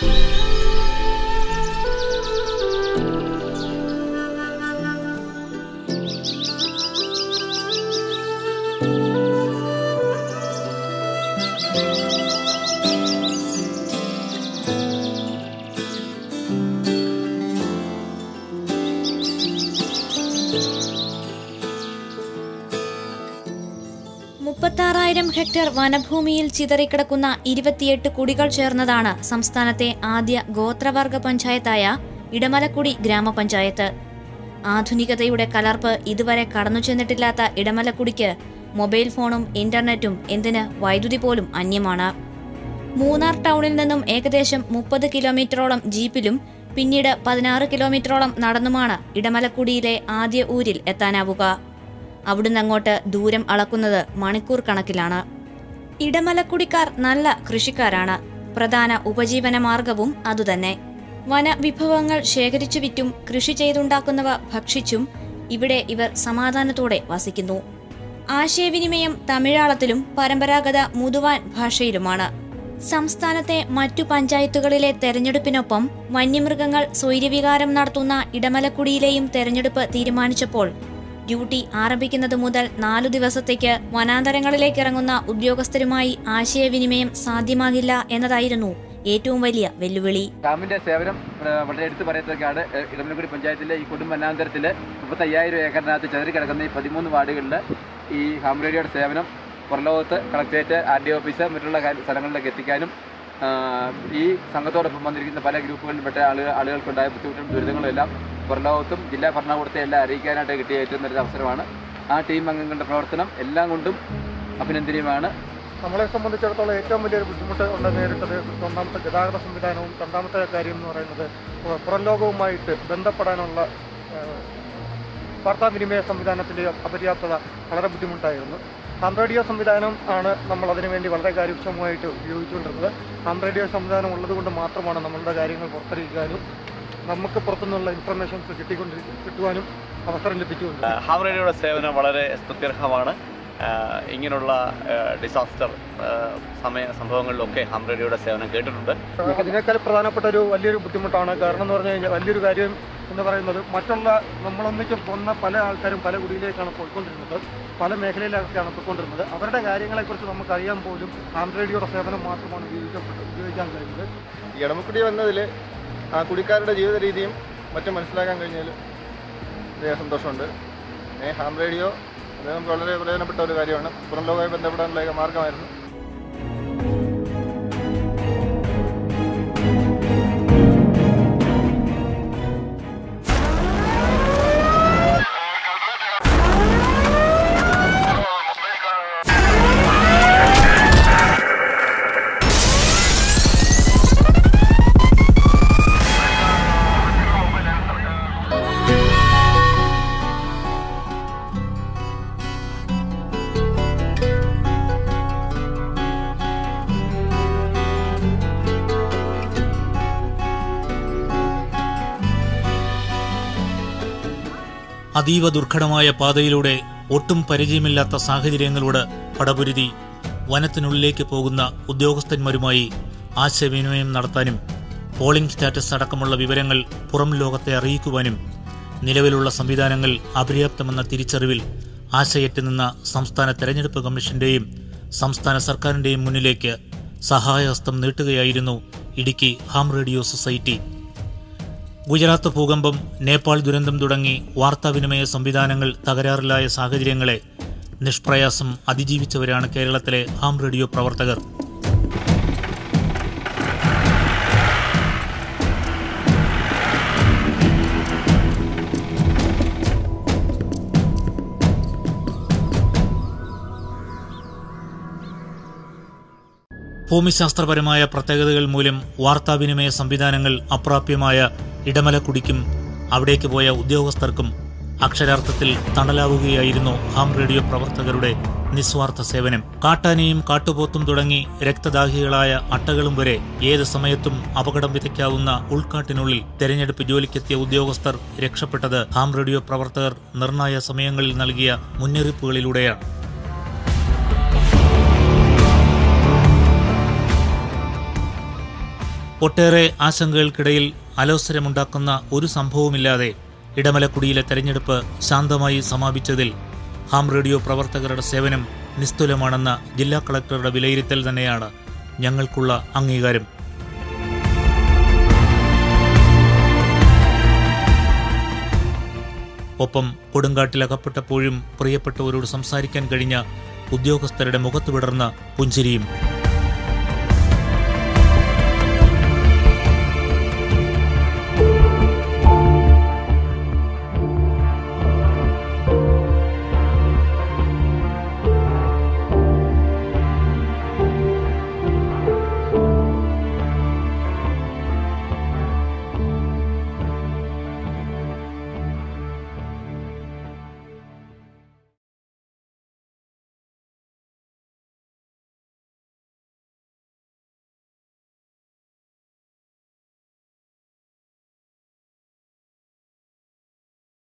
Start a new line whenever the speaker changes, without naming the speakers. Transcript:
മുപ്പത്താറായിരം hectare വനഭൂമിയിൽ ചിതറിക്കിടക്കുന്ന ഇരുപത്തിയെട്ട് കുടികൾ ചേർന്നതാണ് സംസ്ഥാനത്തെ ആദ്യ ഗോത്രവർഗ പഞ്ചായത്തായ ഇടമലക്കുടി ഗ്രാമപഞ്ചായത്ത് ആധുനികതയുടെ കലർപ്പ് ഇതുവരെ കടന്നു ചെന്നിട്ടില്ലാത്ത ഇടമലക്കുടിക്ക് മൊബൈൽ ഫോണും ഇന്റർനെറ്റും എന്തിന് വൈദ്യുതി പോലും അന്യമാണ് മൂന്നാർ ടൗണിൽ നിന്നും ഏകദേശം മുപ്പത് കിലോമീറ്ററോളം ജീപ്പിലും പിന്നീട് പതിനാറ് കിലോമീറ്ററോളം നടന്നുമാണ് ഇടമലക്കുടിയിലെ ആദ്യ ഊരിൽ എത്താനാവുക അവിടുന്ന് അങ്ങോട്ട് ദൂരം അളക്കുന്നത് മണിക്കൂർ കണക്കിലാണ് ഇടമലക്കുടിക്കാർ നല്ല കൃഷിക്കാരാണ് പ്രധാന ഉപജീവന മാർഗവും അതുതന്നെ വനവിഭവങ്ങൾ ശേഖരിച്ചു വിറ്റും കൃഷി ചെയ്തുണ്ടാക്കുന്നവ ഭക്ഷിച്ചും ഇവിടെ ഇവർ സമാധാനത്തോടെ വസിക്കുന്നു ആശയവിനിമയം തമിഴാളത്തിലും പരമ്പരാഗത മുതുവാൻ ഭാഷയിലുമാണ് സംസ്ഥാനത്തെ മറ്റു പഞ്ചായത്തുകളിലെ തെരഞ്ഞെടുപ്പിനൊപ്പം വന്യമൃഗങ്ങൾ സ്വൈര്യവികാരം നടത്തുന്ന ഇടമലക്കുടിയിലെയും തെരഞ്ഞെടുപ്പ് തീരുമാനിച്ചപ്പോൾ ഡ്യൂട്ടി ആരംഭിക്കുന്നത് മുതൽ നാലു ദിവസത്തേക്ക് വനാന്തരങ്ങളിലേക്ക് ഇറങ്ങുന്ന ഉദ്യോഗസ്ഥരുമായി ആശയവിനിമയം സാധ്യമാകില്ല എന്നതായിരുന്നു ഏറ്റവും വലിയ വെല്ലുവിളി
ഡാമിന്റെ സേവനം ഏഹ്, വളരെ എടുത്തു പറയത്തക്കാണ് ഏഹ്, ഇടമലക്കുടി പഞ്ചായത്തിലെ ഈ കൊടും വനാന്തരത്തിൽ മുപ്പത്തയ്യായിരം ഏക്കറിനകത്ത് ചെതറി കിടക്കുന്ന ഈ പതിമൂന്ന് വാർഡുകളിൽ ഈ ഹാം റേഡിയോയുടെ സേവനം പുറലോകത്ത് കളക്ടറേറ്റ് ആർ ഡി ഓഫീസ് മറ്റുള്ള കാര്യ- സ്ഥലങ്ങളിലേക്ക് എത്തിക്കാനും ആഹ്, ഈ സംഘത്തോടൊപ്പം വന്നിരിക്കുന്ന പല ഗ്രൂപ്പുകളിൽപ്പെട്ട ആളുകൾ ആളുകൾക്കുണ്ടായ ബുദ്ധിമുട്ടും ദുരിതങ്ങളും എല്ലാം പുറലോകത്തും ജില്ലാ ഭരണകൂടത്തെ എല്ലാം അറിയിക്കാനായിട്ട് കിട്ടിയ ഏറ്റവും നല്ലൊരു അവസരമാണ് ആ ടീം അംഗങ്ങളുടെ പ്രവർത്തനം എല്ലാം കൊണ്ടും അഭിനന്ദനീയമാണ്
നമ്മളെ സംബന്ധിച്ചിടത്തോളം ഏറ്റവും വലിയൊരു ബുദ്ധിമുട്ട് ഉണ്ട് നേരിട്ടത് ഒന്നാമത്തെ ഗതാഗത സംവിധാനവും രണ്ടാമത്തെ കാര്യം എന്ന് പറയുന്നത് പു- പുറം ലോകവുമായിട്ട് ബന്ധപ്പെടാനുള്ള ഏഹ്, വാർത്താവിനിമയ സംവിധാനത്തിൻ്റെ അപര്യാപ്തത വളരെ ബുദ്ധിമുട്ടായിരുന്നു ഹാം റേഡിയോ സംവിധാനം ആണ് നമ്മൾ അതിനുവേണ്ടി വളരെ കാര്യക്ഷമമായിട്ട് ഉപയോഗിച്ചുകൊണ്ടിരുന്നത് ഹാം റേഡിയോ സംവിധാനം ഉള്ളതുകൊണ്ട് മാത്രമാണ് നമ്മളുടെ കാര്യങ്ങൾ പുറത്തറിയിക്കാനും നമുക്ക് പുറത്തുനിന്നുള്ള ഇൻഫർമേഷൻസ് കിട്ടിക്കൊണ്ട് കിട്ടുവാനും അവസരം ലഭിച്ചുകൊണ്ട്
ഹാം റേഡിയോയുടെ സേവനം വളരെ സ്തുത്യർഹമാണ് ആഹ് ഇങ്ങനെയുള്ള ഡിസാസ്റ്റർ സമയ സംഭവങ്ങളിലൊക്കെ ഹാം റേഡിയോയുടെ സേവനം കേട്ടിട്ടുണ്ട്
അതിനേക്കാൾ പ്രധാനപ്പെട്ട ഒരു വലിയൊരു ബുദ്ധിമുട്ടാണ് കാരണം എന്ന് പറഞ്ഞു കഴിഞ്ഞാൽ വലിയൊരു കാര്യം എന്ന് പറയുന്നത് മറ്റുള്ള നമ്മളൊന്നിച്ച് വന്ന പല ആൾക്കാരും പല കുടിയിലേക്കാണ് പോയിക്കൊണ്ടിരുന്നത് പല മേഖലയിലേക്കാണ് പോയിക്കൊണ്ടിരുന്നത് അവരുടെ കാര്യങ്ങളെക്കുറിച്ച് നമുക്കറിയാൻ പോലും ആം റേഡിയോയുടെ സേവനം മാത്രമാണ് ഉപയോഗിക്കപ്പെട്ട് ഉപയോഗിക്കാൻ കഴിയുന്നത്
ഈ ഇടമക്കുടി വന്നതിൽ ആ കുടിക്കാരുടെ ജീവിത രീതിയും മറ്റും മനസ്സിലാക്കാൻ കഴിഞ്ഞതിൽ വലിയ സന്തോഷമുണ്ട് ഏ ഹാം റേഡിയോ അത് നമുക്ക് വളരെ പ്രയോജനപ്പെട്ട ഒരു കാര്യമാണ് പുറം ലോകമായി ബന്ധപ്പെടാനുള്ള ഏക മാർഗമായിരുന്നു
അതീവ ദുർഘടമായ പാതയിലൂടെ ഒട്ടും പരിചയമില്ലാത്ത സാഹചര്യങ്ങളോട് പടപൊരുതി വനത്തിനുള്ളിലേക്ക് പോകുന്ന ഉദ്യോഗസ്ഥന്മാരുമായി ആശയവിനിമയം നടത്താനും പോളിംഗ് സ്റ്റാറ്റസ് അടക്കമുള്ള വിവരങ്ങൾ പുറം ലോകത്തെ അറിയിക്കുവാനും നിലവിലുള്ള സംവിധാനങ്ങൾ അപര്യാപ്തമെന്ന തിരിച്ചറിവിൽ ആശയറ്റ് നിന്ന സംസ്ഥാന തെരഞ്ഞെടുപ്പ് കമ്മീഷന്റെയും സംസ്ഥാന സർക്കാരിന്റെയും മുന്നിലേക്ക് സഹായഹസ്തം നീട്ടുകയായിരുന്നു Idukki ham radio society Gujarat ഭൂകമ്പം നേപ്പാൾ ദുരന്തം തുടങ്ങി വാർത്താവിനിമയ സംവിധാനങ്ങൾ തകരാറിലായ സാഹചര്യങ്ങളെ നിഷ്പ്രയാസം അതിജീവിച്ചവരാണ് കേരളത്തിലെ ഹാം റേഡിയോ പ്രവർത്തകർ ഭൂമിശാസ്ത്രപരമായ പ്രത്യേകതകൾ മൂലം വാർത്താവിനിമയ സംവിധാനങ്ങൾ അപ്രാപ്യമായ ഇടമലക്കുടിക്കും അവിടേക്ക് പോയ ഉദ്യോഗസ്ഥർക്കും അക്ഷരാർത്ഥത്തിൽ തണലാവുകയായിരുന്നു ഹാം റേഡിയോ പ്രവർത്തകരുടെ നിസ്വാർത്ഥ സേവനം കാട്ടാനയും കാട്ടുപോത്തും തുടങ്ങി രക്തദാഹികളായ അട്ടകളും വരെ ഏത് സമയത്തും അപകടം വിതയ്ക്കാവുന്ന ഉൾക്കാട്ടിനുള്ളിൽ തെരഞ്ഞെടുപ്പ് ജോലിക്കെത്തിയ ഉദ്യോഗസ്ഥർ രക്ഷപ്പെട്ടത് ഹാം റേഡിയോ പ്രവർത്തകർ നിർണായ സമയങ്ങളിൽ നൽകിയ മുന്നറിയിപ്പുകളിലൂടെയാണ് ഒട്ടേറെ ആശങ്കകൾക്കിടയിൽ അലോസരമുണ്ടാക്കുന്ന ഒരു സംഭവമില്ലാതെ ഇടമലക്കുടിയിലെ തെരഞ്ഞെടുപ്പ് ശാന്തമായി സമാപിച്ചതിൽ ഹാം റേഡിയോ പ്രവർത്തകരുടെ സേവനം നിസ്തുലമാണെന്ന ജില്ലാ കളക്ടറുടെ വിലയിരുത്തൽ തന്നെയാണ് ഞങ്ങൾക്കുള്ള അംഗീകാരം ഒപ്പം കൊടുങ്കാട്ടിലകപ്പെട്ടപ്പോഴും പ്രിയപ്പെട്ടവരോട് സംസാരിക്കാൻ കഴിഞ്ഞ ഉദ്യോഗസ്ഥരുടെ മുഖത്ത് വിടർന്ന പുഞ്ചിരിയും